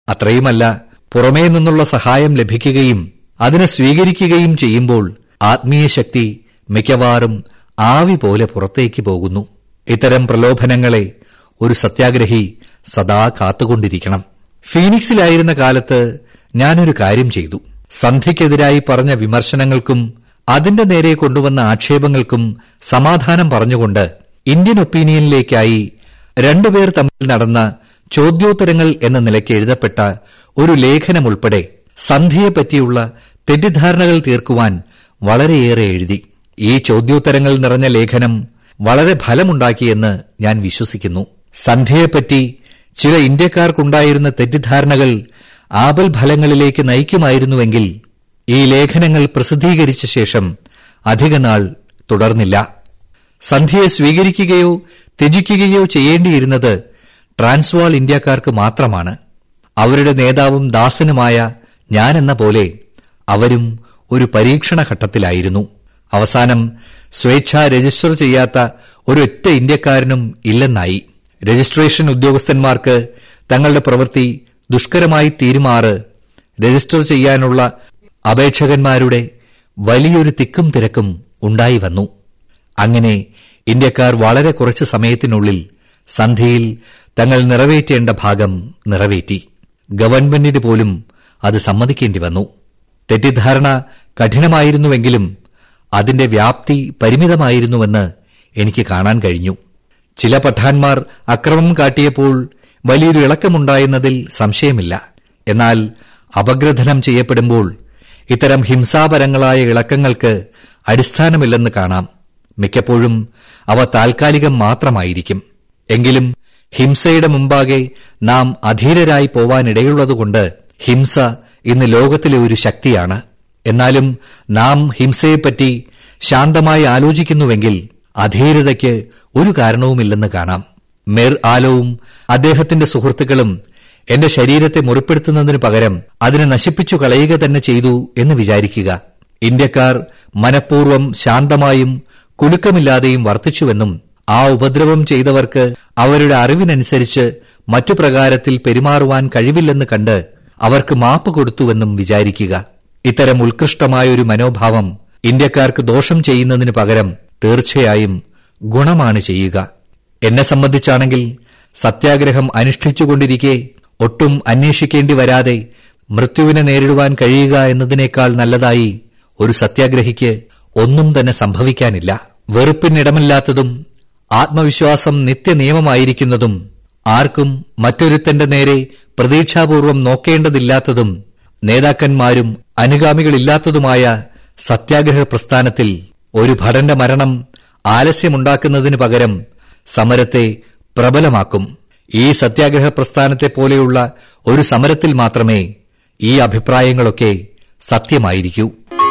അത്രയുമല്ല പുറമേ നിന്നുള്ള സഹായം ലഭിക്കുകയും അതിനെ സ്വീകരിക്കുകയും ചെയ്യുമ്പോൾ ആത്മീയ ശക്തി മിക്കവാറും ആവി പോലെ പുറത്തേക്ക് പോകുന്നു ഇത്തരം പ്രലോഭനങ്ങളെ ഒരു സത്യാഗ്രഹി സദാ കാത്തുകൊണ്ടിരിക്കണം ഫീനിക്സിലായിരുന്ന കാലത്ത് ഞാനൊരു കാര്യം ചെയ്തു സന്ധ്യയ്ക്കെതിരായി പറഞ്ഞ വിമർശനങ്ങൾക്കും അതിന്റെ നേരെ കൊണ്ടുവന്ന ആക്ഷേപങ്ങൾക്കും സമാധാനം പറഞ്ഞുകൊണ്ട് ഇന്ത്യൻ ഒപ്പീനിയനിലേക്കായി രണ്ടുപേർ തമ്മിൽ നടന്ന ചോദ്യോത്തരങ്ങൾ എന്ന നിലയ്ക്ക് എഴുതപ്പെട്ട ഒരു ലേഖനം ഉൾപ്പെടെ സന്ധ്യയെപ്പറ്റിയുള്ള തെറ്റിദ്ധാരണകൾ തീർക്കുവാൻ വളരെയേറെ എഴുതി ഈ ചോദ്യോത്തരങ്ങൾ നിറഞ്ഞ ലേഖനം വളരെ ഫലമുണ്ടാക്കിയെന്ന് ഞാൻ വിശ്വസിക്കുന്നു സന്ധ്യയെപ്പറ്റി ചില ഇന്ത്യക്കാർക്കുണ്ടായിരുന്ന തെറ്റിദ്ധാരണകൾ ആപൽ ഫലങ്ങളിലേക്ക് നയിക്കുമായിരുന്നുവെങ്കിൽ ഈ ലേഖനങ്ങൾ പ്രസിദ്ധീകരിച്ച ശേഷം അധികനാൾ തുടർന്നില്ല സന്ധ്യയെ സ്വീകരിക്കുകയോ ത്യജിക്കുകയോ ചെയ്യേണ്ടിയിരുന്നത് ട്രാൻസ്വാൾ ഇന്ത്യക്കാർക്ക് മാത്രമാണ് അവരുടെ നേതാവും ദാസനുമായ ഞാനെന്ന പോലെ അവരും ഒരു പരീക്ഷണ ഘട്ടത്തിലായിരുന്നു അവസാനം സ്വേച്ഛാ രജിസ്റ്റർ ചെയ്യാത്ത ഒരൊറ്റ ഇന്ത്യക്കാരനും ഇല്ലെന്നായി രജിസ്ട്രേഷൻ ഉദ്യോഗസ്ഥന്മാർക്ക് തങ്ങളുടെ പ്രവൃത്തി ദുഷ്കരമായി തീരുമാറ് രജിസ്റ്റർ ചെയ്യാനുള്ള അപേക്ഷകന്മാരുടെ വലിയൊരു തിക്കും തിരക്കും ഉണ്ടായി വന്നു അങ്ങനെ ഇന്ത്യക്കാർ വളരെ കുറച്ച് സമയത്തിനുള്ളിൽ സന്ധ്യയിൽ തങ്ങൾ നിറവേറ്റേണ്ട ഭാഗം നിറവേറ്റി ഗവൺമെന്റിന് പോലും അത് സമ്മതിക്കേണ്ടി വന്നു തെറ്റിദ്ധാരണ കഠിനമായിരുന്നുവെങ്കിലും അതിന്റെ വ്യാപ്തി പരിമിതമായിരുന്നുവെന്ന് എനിക്ക് കാണാൻ കഴിഞ്ഞു ചില പഠാന്മാർ അക്രമം കാട്ടിയപ്പോൾ വലിയൊരു ഇളക്കമുണ്ടായെന്നതിൽ സംശയമില്ല എന്നാൽ അപഗ്രഥനം ചെയ്യപ്പെടുമ്പോൾ ഇത്തരം ഹിംസാപരങ്ങളായ ഇളക്കങ്ങൾക്ക് അടിസ്ഥാനമില്ലെന്ന് കാണാം മിക്കപ്പോഴും അവ താൽക്കാലികം മാത്രമായിരിക്കും എങ്കിലും ഹിംസയുടെ മുമ്പാകെ നാം അധീരരായി പോവാനിടയുള്ളതുകൊണ്ട് ഹിംസ ഇന്ന് ലോകത്തിലെ ഒരു ശക്തിയാണ് എന്നാലും നാം ഹിംസയെപ്പറ്റി ശാന്തമായി ആലോചിക്കുന്നുവെങ്കിൽ അധീരതയ്ക്ക് ഒരു കാരണവുമില്ലെന്ന് കാണാം മെർ ആലോവും അദ്ദേഹത്തിന്റെ സുഹൃത്തുക്കളും എന്റെ ശരീരത്തെ മുറിപ്പെടുത്തുന്നതിന് പകരം അതിനെ നശിപ്പിച്ചു കളയുക തന്നെ ചെയ്തു എന്ന് വിചാരിക്കുക ഇന്ത്യക്കാർ മനഃപൂർവ്വം ശാന്തമായും കുലുക്കമില്ലാതെയും വർത്തിച്ചുവെന്നും ആ ഉപദ്രവം ചെയ്തവർക്ക് അവരുടെ അറിവിനനുസരിച്ച് മറ്റു പ്രകാരത്തിൽ പെരുമാറുവാൻ കഴിവില്ലെന്ന് കണ്ട് അവർക്ക് മാപ്പ് കൊടുത്തുവെന്നും വിചാരിക്കുക ഇത്തരം ഉത്കൃഷ്ടമായ ഒരു മനോഭാവം ഇന്ത്യക്കാർക്ക് ദോഷം ചെയ്യുന്നതിന് പകരം തീർച്ചയായും ഗുണമാണ് ചെയ്യുക എന്നെ സംബന്ധിച്ചാണെങ്കിൽ സത്യാഗ്രഹം അനുഷ്ഠിച്ചുകൊണ്ടിരിക്കെ ഒട്ടും അന്വേഷിക്കേണ്ടി വരാതെ മൃത്യുവിനെ നേരിടുവാൻ കഴിയുക എന്നതിനേക്കാൾ നല്ലതായി ഒരു സത്യാഗ്രഹിക്ക് ഒന്നും തന്നെ സംഭവിക്കാനില്ല വെറുപ്പിനിടമില്ലാത്തതും ആത്മവിശ്വാസം നിത്യനിയമമായിരിക്കുന്നതും ആർക്കും മറ്റൊരുത്തന്റെ നേരെ പ്രതീക്ഷാപൂർവം നോക്കേണ്ടതില്ലാത്തതും നേതാക്കന്മാരും അനുഗാമികളില്ലാത്തതുമായ സത്യാഗ്രഹ പ്രസ്ഥാനത്തിൽ ഒരു ഭടന്റെ മരണം ആലസ്യമുണ്ടാക്കുന്നതിന് പകരം സമരത്തെ പ്രബലമാക്കും ഈ സത്യാഗ്രഹ പ്രസ്ഥാനത്തെ പോലെയുള്ള ഒരു സമരത്തിൽ മാത്രമേ ഈ അഭിപ്രായങ്ങളൊക്കെ സത്യമായിരിക്കൂ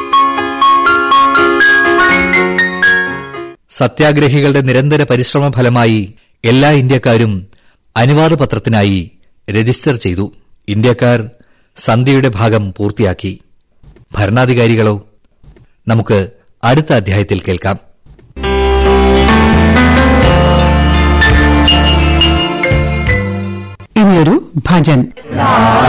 സത്യാഗ്രഹികളുടെ നിരന്തര പരിശ്രമ ഫലമായി എല്ലാ ഇന്ത്യക്കാരും അനുവാദ പത്രത്തിനായി രജിസ്റ്റർ ചെയ്തു ഇന്ത്യക്കാർ സന്ധ്യയുടെ ഭാഗം പൂർത്തിയാക്കി ഭരണാധികാരികളോ നമുക്ക് അടുത്ത അധ്യായത്തിൽ കേൾക്കാം ഇനിയൊരു ഭജൻ